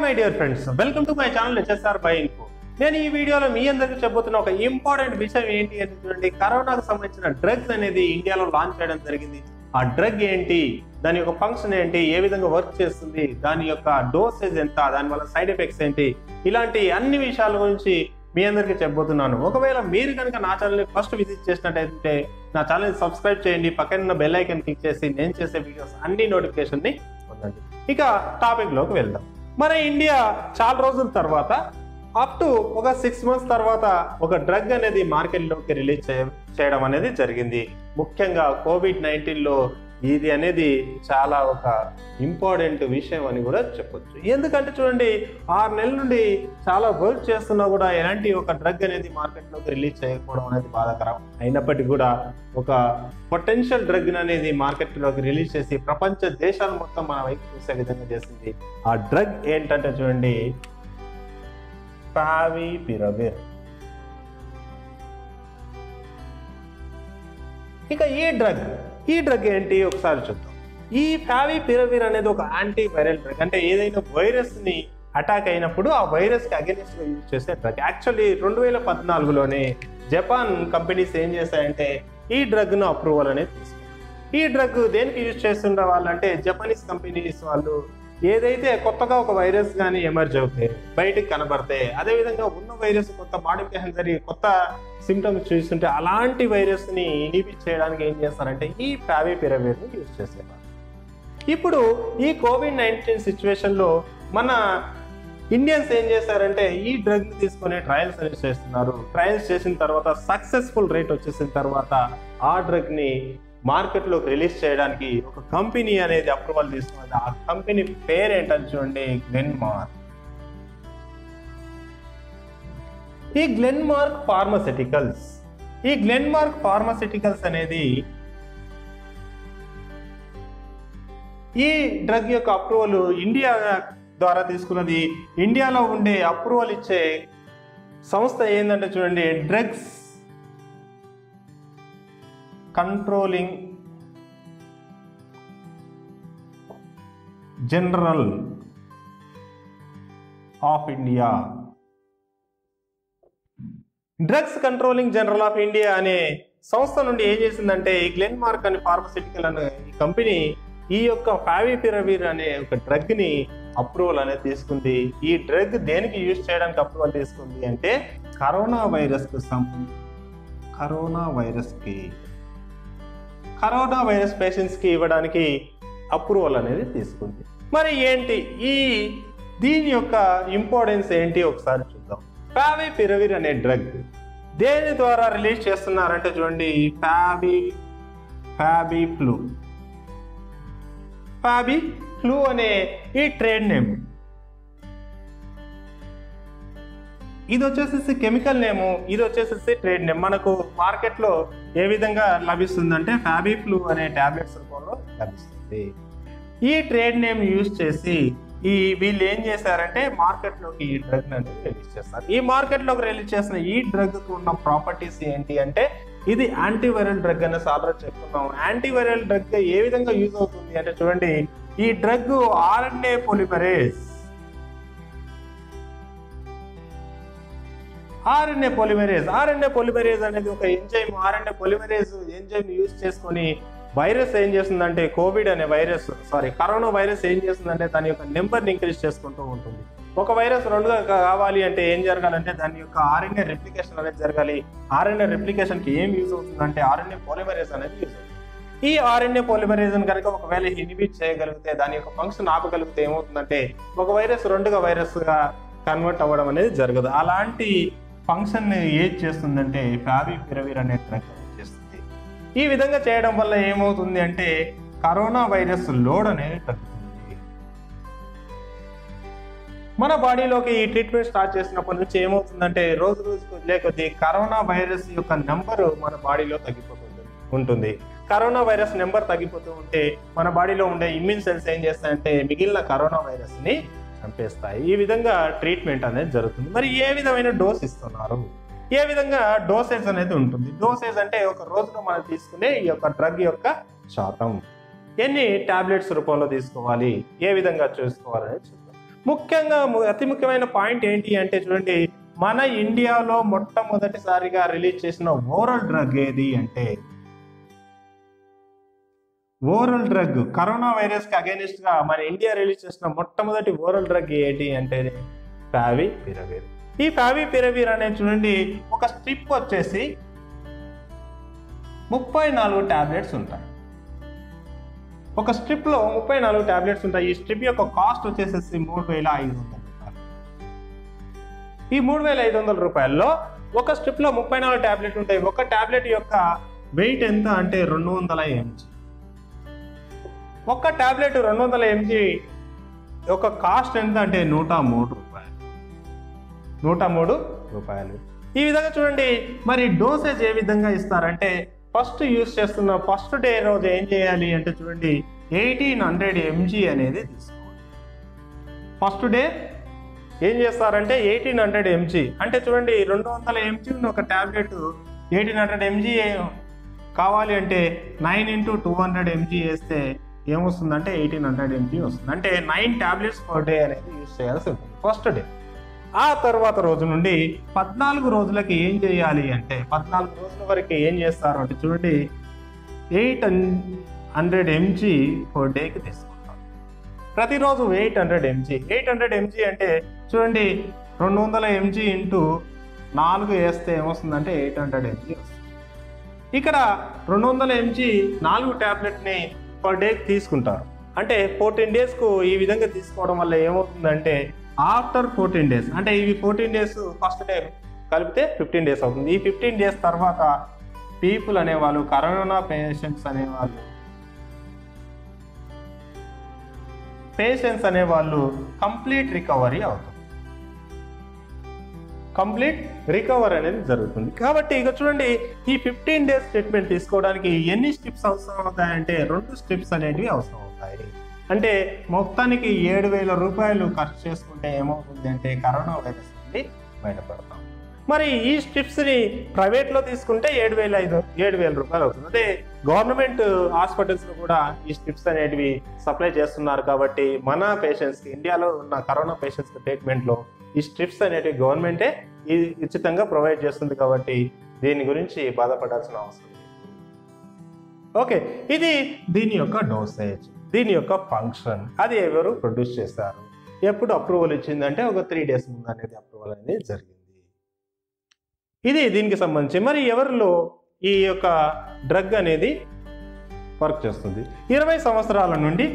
My dear friends welcome to my channel HSR by info నేను ఈ వీడియోలో మీ అందరికీ చెబుతున్న ఒక ఇంపార్టెంట్ విషయం ఏంటి అని చూడండి కరోనాకు సంబంధించిన డ్రగ్స్ అనేది ఇండియాలో లాంచ్ చేయడం జరిగింది ఆ డ్రగ్ ఏంటి దాని యొక్క ఫంక్షన్ ఏంటి ఏ విధంగా వర్క్ చేస్తుంది దాని యొక్క డోసేజ్ ఎంత దాని వల్ల సైడ్ ఎఫెక్ట్స్ ఏంటి ఇలాంటి అన్ని విషయాల గురించి మీ అందరికీ చెప్పబోతున్నాను ఒకవేళ మీరు కనుక నా ఛానల్ని ఫస్ట్ విజిట్ చేసినట్టయితే నా ఛానల్ సబ్స్క్రైబ్ చేయండి పక్కన ఉన్న బెల్ ఐకన్ క్లిక్ చేసి నేను చేసే వీడియోస్ అన్ని నోటిఫికేషన్ని పొందండి ఇక టాపిక్ లోకి వెళ్దాం మన ఇండియా చాలా రోజుల తర్వాత అప్ టు ఒక సిక్స్ మంత్స్ తర్వాత ఒక డ్రగ్ అనేది మార్కెట్లోకి రిలీజ్ చేయడం అనేది జరిగింది ముఖ్యంగా కోవిడ్ నైన్టీన్లో ఇది అనేది చాలా ఒక ఇంపార్టెంట్ విషయం అని కూడా చెప్పొచ్చు ఎందుకంటే చూడండి ఆరు నెలల నుండి చాలా వర్క్ చేస్తున్నా కూడా ఎలాంటి ఒక డ్రగ్ అనేది మార్కెట్లోకి రిలీజ్ చేయకపోవడం అనేది బాధాకరం అయినప్పటికీ కూడా ఒక పొటెన్షియల్ డ్రగ్ అనేది మార్కెట్లోకి రిలీజ్ చేసి ప్రపంచ దేశాలు మొత్తం మన వైపు చూసే విధంగా చేసింది ఆ డ్రగ్ ఏంటంటే చూడండి పావిపిరవిర్ ఇక ఈ డ్రగ్ ఈ డ్రగ్ ఏంటి ఒకసారి చూద్దాం ఈ ఫావిపిరవిర్ అనేది ఒక యాంటీ వైరల్ డ్రగ్ అంటే ఏదైనా వైరస్ ని అటాక్ అయినప్పుడు ఆ వైరస్ కి అగెనిస్ట్ గా యూజ్ చేసే డ్రగ్ యాక్చువల్లీ రెండు వేల పద్నాలుగులోనే జపాన్ కంపెనీస్ ఏం చేశాయంటే ఈ డ్రగ్ ను అప్రూవల్ అనేది తీసుకున్నారు ఈ డ్రగ్ దేనికి యూజ్ చేస్తుండే వాళ్ళంటే జపనీస్ కంపెనీస్ వాళ్ళు ఏదైతే కొత్తగా ఒక వైరస్ కానీ ఎమర్జ్ అవుతాయి బయటికి కనబడితే అదేవిధంగా ఉన్న వైరస్ కొత్త బాడీకి జరిగి కొత్త సిమ్టమ్స్ చూస్తుంటే అలాంటి వైరస్ ని ఇనిబిట్ చేయడానికి ఏం చేస్తారంటే ఈ పావిపిరవేర్ ని యూజ్ చేసేవారు ఇప్పుడు ఈ కోవిడ్ నైన్టీన్ సిచ్యువేషన్ లో మన ఇండియన్స్ ఏం చేశారంటే ఈ డ్రగ్ ని తీసుకొని ట్రయల్స్ అనేది చేస్తున్నారు ట్రయల్స్ చేసిన తర్వాత సక్సెస్ఫుల్ రేట్ వచ్చేసిన తర్వాత ఆ డ్రగ్ ని మార్కెట్ లోకి రిలీజ్ చేయడానికి ఒక కంపెనీ అనేది అప్రూవల్ తీసుకున్నది ఆ కంపెనీ పేరు ఏంటని చూడండి గ్లెన్మార్క్ ఈ గ్లెన్మార్క్ ఫార్మసిటికల్స్ ఈ గ్లెన్మార్క్ ఫార్మసిటికల్స్ అనేది ఈ డ్రగ్ యొక్క అప్రూవల్ ఇండియా ద్వారా తీసుకున్నది ఇండియాలో ఉండే అప్రూవల్ ఇచ్చే సంస్థ ఏంటంటే చూడండి drugs controlling general of India drugs controlling general of India అనే సంస్థ నుండి ఏం చేసిందంటే ఈ గ్లెన్ మార్క్ అనే ఫార్మసిటికల్ అనే ఈ కంపెనీ ఈ యొక్క ఫావిపిరవీర్ అనే ఒక డ్రగ్ ని అప్రూవల్ అనేది తీసుకుంది ఈ డ్రగ్ దేనికి యూజ్ చేయడానికి అప్రూవల్ తీసుకుంది అంటే కరోనా వైరస్ కు సం కరోనా వైరస్ కి కరోనా వైరస్ పేషెంట్స్ కి ఇవ్వడానికి అప్రూవల్ అనేది తీసుకుంది మరి ఏంటి ఈ దీని యొక్క ఇంపార్టెన్స్ ఏంటి ఒకసారి చూద్దాం ఫావిపిరవిర్ అనే డ్రగ్ దేని ద్వారా రిలీజ్ చేస్తున్నారంటే చూడండి ఫాబి ఫాబి ఫ్లూ ఫాబి ఫ్లూ అనే ఈ ట్రేడ్ నేమ్ ఇది వచ్చేసేసి కెమికల్ నేము ఇది వచ్చేసేసి ట్రేడ్ నేమ్ మనకు మార్కెట్లో ఏ విధంగా లభిస్తుందంటే ఫ్యాబీ ఫ్లూ అనే టాబ్లెట్స్ రూపంలో లభిస్తుంది ఈ ట్రేడ్ నేమ్ యూజ్ చేసి ఈ వీళ్ళు ఏం చేశారంటే మార్కెట్లోకి ఈ డ్రగ్ అనేది రిలీజ్ చేస్తారు ఈ మార్కెట్లోకి రిలీజ్ చేసిన ఈ డ్రగ్ ఉన్న ప్రాపర్టీస్ ఏంటి అంటే ఇది యాంటీవైరల్ డ్రగ్ అనే సాధారణ చెప్తున్నాం యాంటీవైరల్ డ్రగ్ ఏ విధంగా యూజ్ అవుతుంది అంటే చూడండి ఈ drug RNA polymerase RNA polymerase RNA polymerase అనేది ఒక enzyme RNA polymerase enzyme use చేసుకొని వైరస్ ఏం చేస్తుందంటే కోవిడ్ అనే వైరస్ సారీ కరోనా వైరస్ ఏం చేస్తుందంటే దాని యొక్క నెంబర్ని ఇంక్రీజ్ చేసుకుంటూ ఉంటుంది ఒక వైరస్ రెండుగా కావాలి అంటే ఏం జరగాలంటే దాని యొక్క ఆర్ఎన్ఏ రెప్లికేషన్ అనేది జరగాలి ఆర్ఎన్ఏ రెప్లికేషన్ కి ఏం యూజ్ అవుతుందంటే ఆర్ఎన్ఏ పోలిమరేజ్ అనేది యూజ్ అవుతుంది ఈ ఆర్ఎన్ఏ పోలిమరేజ్ కనుక ఒకవేళ ఇన్హిబిట్ చేయగలిగితే దాని యొక్క ఫంక్షన్ ఆపగలిగితే ఏమవుతుందంటే ఒక వైరస్ రెండుగా వైరస్ గా కన్వర్ట్ అవ్వడం అనేది జరగదు అలాంటి ఫంక్షన్ ఏది చేస్తుందంటే ఫావిపిరవిర్ అనే డ్రగ్ చేస్తుంది ఈ విధంగా చేయడం వల్ల ఏమవుతుంది అంటే కరోనా వైరస్ లోడ్ అనేది తగ్గుతుంది మన బాడీలోకి ఈ ట్రీట్మెంట్ స్టార్ట్ చేసినప్పటి నుంచి ఏమవుతుందంటే రోజు రోజుకు లేకొద్ది కరోనా వైరస్ యొక్క నెంబర్ మన బాడీలో తగ్గిపోతుంది ఉంటుంది కరోనా వైరస్ నెంబర్ తగ్గిపోతూ ఉంటే మన బాడీలో ఉండే ఇమ్యూన్ సెల్స్ ఏం చేస్తాయంటే మిగిలిన కరోనా వైరస్ ని చంపేస్తాయి ఈ విధంగా ట్రీట్మెంట్ అనేది జరుగుతుంది మరి ఏ విధమైన డోస్ ఇస్తున్నారు ఏ విధంగా డోసేజ్ అనేది ఉంటుంది డోసేజ్ అంటే ఒక రోజులో మనం తీసుకునే ఈ యొక్క డ్రగ్ యొక్క శాతం ఎన్ని టాబ్లెట్స్ రూపంలో తీసుకోవాలి ఏ విధంగా చూసుకోవాలనేది చూద్దాం ముఖ్యంగా ము- అతి ముఖ్యమైన పాయింట్ ఏంటి అంటే చూడండి మన ఇండియాలో మొట్టమొదటిసారిగా రిలీజ్ చేసిన ఓరల్ డ్రగ్ ఏది అంటే ఓరల్ డ్రగ్ కరోనా వైరస్ కి అగేనిస్ట్ గా మన ఇండియా రిలీజ్ చేసిన మొట్టమొదటి ఓరల్ డ్రగ్ ఏంటి అంటే ఫావి పిరవీర్ ఈ ఫావి పిరవీర్ అనేది చూడండి ఒక స్ట్రిప్ వచ్చేసి ముప్పై నాలుగు టాబ్లెట్స్ ఉంటాయి ఒక స్ట్రిప్ లో ముప్పై నాలుగు టాబ్లెట్స్ ఉంటాయి ఈ స్ట్రిప్ యొక్క కాస్ట్ వచ్చేసేసి మూడు వేల ఐదు వందల రూపాయలు ఈ మూడు వేల ఐదు వందల రూపాయల్లో ఒక స్ట్రిప్ లో ముప్పై నాలుగు టాబ్లెట్ ఉంటాయి ఒక టాబ్లెట్ యొక్క వెయిట్ ఎంత అంటే రెండు వందల ఎంజీ ఒక్క టాబ్లెట్ రెండు వందల ఎంజీ యొక్క కాస్ట్ ఎంత అంటే నూట మూడు రూపాయలు నూట మూడు రూపాయలు ఈ విధంగా చూడండి మరి డోసేజ్ ఏ విధంగా ఇస్తారంటే ఫస్ట్ యూస్ చేస్తున్న ఫస్ట్ డే రోజు ఏం చేయాలి అంటే చూడండి ఎయిటీన్ హండ్రెడ్ ఎంజీ అనేది తీసుకోవాలి ఫస్ట్ డే ఏం చేస్తారంటే ఎయిటీన్ హండ్రెడ్ ఎంజీ అంటే చూడండి రెండు వందల ఎంజీ ఉన్న ఒక టాబ్లెట్ ఎయిటీన్ హండ్రెడ్ ఎంజీ కావాలి అంటే nine into two hundred MG వేస్తే ఏమొస్తుందంటే ఎయిటీన్ హండ్రెడ్ ఎంజీ వస్తుంది అంటే నైన్ టాబ్లెట్స్ పర్ డే అనేది యూస్ చేయాల్సి ఉంటుంది ఫస్ట్ డే ఆ తర్వాత రోజు నుండి పద్నాలుగు రోజులకి ఏం చేయాలి అంటే పద్నాలుగు రోజుల వరకు ఏం చేస్తారు అంటే చూడండి ఎయిట్ హండ్రెడ్ ఎంజీ పర్ డేకి తీసుకుంటారు ప్రతిరోజు eight hundred MG eight hundred MG అంటే చూడండి రెండు వందల ఎంజీ ఇంటూ నాలుగు వేస్తే ఏమొస్తుందంటే ఎయిట్ హండ్రెడ్ ఎంజీ వస్తుంది ఇక్కడ రెండు వందల ఎంజీ నాలుగు ట్యాబ్లెట్ని పర్ డేకి తీసుకుంటారు అంటే ఫోర్టీన్ డేస్కు ఈ విధంగా తీసుకోవడం వల్ల ఏమవుతుందంటే ఆఫ్టర్ ఫోర్టీన్ డేస్ అంటే ఇవి ఫోర్టీన్ డేస్ ఫస్ట్ డే కలిపితే ఫిఫ్టీన్ డేస్ అవుతుంది ఈ ఫిఫ్టీన్ డేస్ తర్వాత పీపుల్ అనేవాళ్ళు కరోనా పేషెంట్స్ అనేవాళ్ళు పేషెంట్స్ అనేవాళ్ళు కంప్లీట్ రికవరీ అవుతుంది కంప్లీట్ రికవర్ అనేది జరుగుతుంది కాబట్టి ఇక చూడండి ఈ ఫిఫ్టీన్ డేస్ ట్రీట్మెంట్ తీసుకోవడానికి ఎన్ని స్టెప్స్ అవసరం అవుతాయంటే రెండు స్టెప్స్ అనేటివి అవసరం అవుతాయి అంటే మొత్తానికి ఏడు వేల రూపాయలు ఖర్చు చేసుకుంటే ఏమవుతుంది అంటే కరోనా వైరస్ నుండి బయటపడతాం మరి ఈ స్ట్రిప్స్ని ప్రైవేట్లో తీసుకుంటే ఏడు వేల ఐదు ఏడు వేల రూపాయలు అవుతుంది అదే గవర్నమెంట్ హాస్పిటల్స్లో కూడా ఈ స్ట్రిప్స్ అనేటివి సప్లై చేస్తున్నారు కాబట్టి మన పేషెంట్స్కి ఇండియాలో ఉన్న కరోనా పేషెంట్స్కి ట్రీట్మెంట్లో ఈ స్ట్రిప్స్ అనేటివి గవర్నమెంటే ఈ ఉచితంగా ప్రొవైడ్ చేస్తుంది కాబట్టి దీని గురించి బాధపడాల్సిన అవసరం లేదు ఓకే ఇది దీని యొక్క డోసేజ్ దీని యొక్క ఫంక్షన్ అది ఎవరు ప్రొడ్యూస్ చేస్తారు ఎప్పుడు అప్రూవల్ ఇచ్చిందంటే ఒక త్రీ డేస్ ముందు అనేది అప్రూవల్ అనేది జరిగింది ఇది దీనికి సంబంధించి మరి ఎవరిలో ఈ యొక్క డ్రగ్ అనేది వర్క్ చేస్తుంది ఇరవై సంవత్సరాల నుండి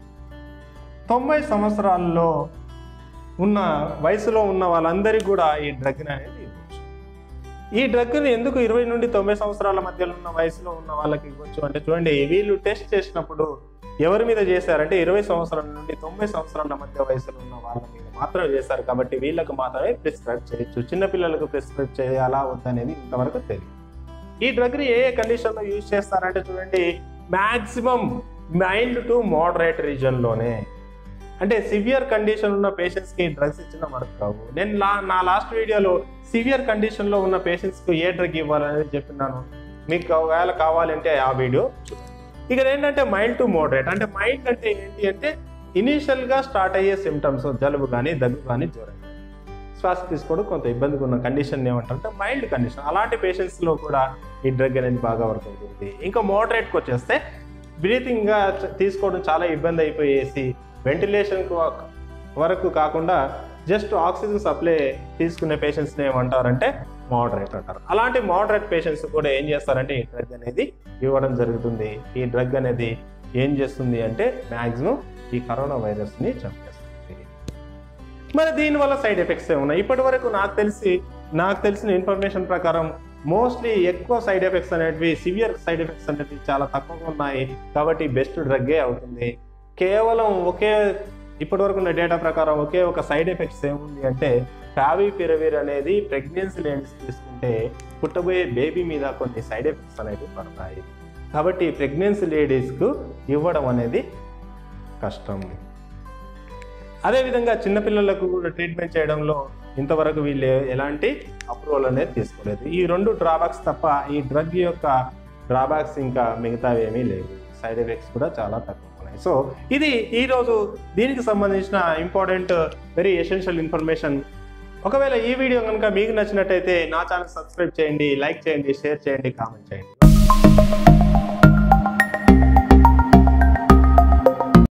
తొంభై సంవత్సరాల్లో ఉన్న వయసులో ఉన్న వాళ్ళందరికీ కూడా ఈ డ్రగ్ అనేది ఇవ్వచ్చు ఈ డ్రగ్ని ఎందుకు ఇరవై నుండి తొంభై సంవత్సరాల మధ్యలో ఉన్న వయసులో ఉన్న వాళ్ళకి ఇవ్వచ్చు అంటే చూడండి వీళ్ళు టెస్ట్ చేసినప్పుడు ఎవరి మీద చేశారంటే ఇరవై సంవత్సరాల నుండి తొంభై సంవత్సరాల మధ్య వయసులో ఉన్న వాళ్ళ మీద మాత్రమే చేశారు కాబట్టి వీళ్ళకి మాత్రమే ప్రిస్క్రైబ్ చేయొచ్చు చిన్నపిల్లలకు ప్రిస్క్రైబ్ చేయాలా వద్దనేది ఇంతవరకు తెలియదు ఈ డ్రగ్ని ఏ ఏ కండిషన్లో యూజ్ చేస్తారంటే చూడండి మ్యాక్సిమం మైల్డ్ టు మోడరేట్ రీజన్లోనే అంటే సివియర్ కండిషన్ ఉన్న పేషెంట్స్కి డ్రగ్స్ ఇచ్చిన వర్క్ కావు నేను లా నా లాస్ట్ వీడియోలో సివియర్ కండిషన్లో ఉన్న పేషెంట్స్కి ఏ డ్రగ్ ఇవ్వాలనేది చెప్పినాను మీకు ఒకవేళ కావాలంటే ఆ వీడియో చూడండి ఇక్కడ ఏంటంటే మైల్డ్ టు మోడరేట్ అంటే మైల్డ్ అంటే ఏంటి అంటే ఇనీషియల్గా స్టార్ట్ అయ్యే సిమ్టమ్స్ జలుబు కానీ దగ్గు కానీ జ్వరం కానీ. శ్వాస తీసుకోవడం కొంత ఇబ్బందిగా ఉన్న కండిషన్ ఏమంటారంటే మైల్డ్ కండిషన్ అలాంటి పేషెంట్స్లో కూడా ఈ డ్రగ్ అనేది బాగా వర్క్ అవుతుంది ఇంకా మోడరేట్కి వచ్చేస్తే బ్రీతింగ్గా తీసుకోవడం చాలా ఇబ్బంది అయిపోయేసి వెంటిలేషన్ వరకు కాకుండా జస్ట్ ఆక్సిజన్ సప్లై తీసుకునే పేషెంట్స్ని ఏమంటారంటే మోడరేట్ అంటారు అలాంటి మోడరేట్ పేషెంట్స్ కూడా ఏం చేస్తారంటే ఈ డ్రగ్ అనేది ఇవ్వడం జరుగుతుంది ఈ డ్రగ్ అనేది ఏం చేస్తుంది అంటే మ్యాక్సిమం ఈ కరోనా వైరస్ని చంపేస్తుంది మరి దీనివల్ల సైడ్ ఎఫెక్ట్స్ ఏమున్నాయి ఇప్పటి వరకు నాకు తెలిసి నాకు తెలిసిన ఇన్ఫర్మేషన్ ప్రకారం మోస్ట్లీ ఎక్కువ సైడ్ ఎఫెక్ట్స్ అనేటివి సివియర్ సైడ్ ఎఫెక్ట్స్ అనేటివి చాలా తక్కువగా ఉన్నాయి కాబట్టి బెస్ట్ డ్రగ్గే అవుతుంది కేవలం ఒకే ఇప్పటి వరకు ఉన్న డేటా ప్రకారం ఒకే ఒక సైడ్ ఎఫెక్ట్స్ ఏముంది అంటే పిరవీర్ అనేది ప్రెగ్నెన్సీ లేడీస్ తీసుకుంటే పుట్టబోయే బేబీ మీద కొన్ని సైడ్ ఎఫెక్ట్స్ అనేవి పడతాయి కాబట్టి ప్రెగ్నెన్సీ లేడీస్కు ఇవ్వడం అనేది కష్టం అదేవిధంగా చిన్నపిల్లలకు కూడా ట్రీట్మెంట్ చేయడంలో ఇంతవరకు వీళ్ళు ఎలాంటి అప్రూవల్ అనేది తీసుకోలేదు ఈ రెండు డ్రాబ్యాక్స్ తప్ప ఈ డ్రగ్ యొక్క డ్రాబ్యాక్స్ ఇంకా మిగతావి ఏమీ లేవు సైడ్ ఎఫెక్ట్స్ కూడా చాలా తక్కువ ఉన్నాయి ఉంటాయి సో ఇది ఈరోజు దీనికి సంబంధించిన ఇంపార్టెంట్ వెరీ ఎసెన్షియల్ ఇన్ఫర్మేషన్ ఒకవేళ ఈ వీడియో కనుక మీకు నచ్చినట్టయితే నా ఛానల్ సబ్స్క్రైబ్ చేయండి లైక్ చేయండి షేర్ చేయండి కామెంట్ చేయండి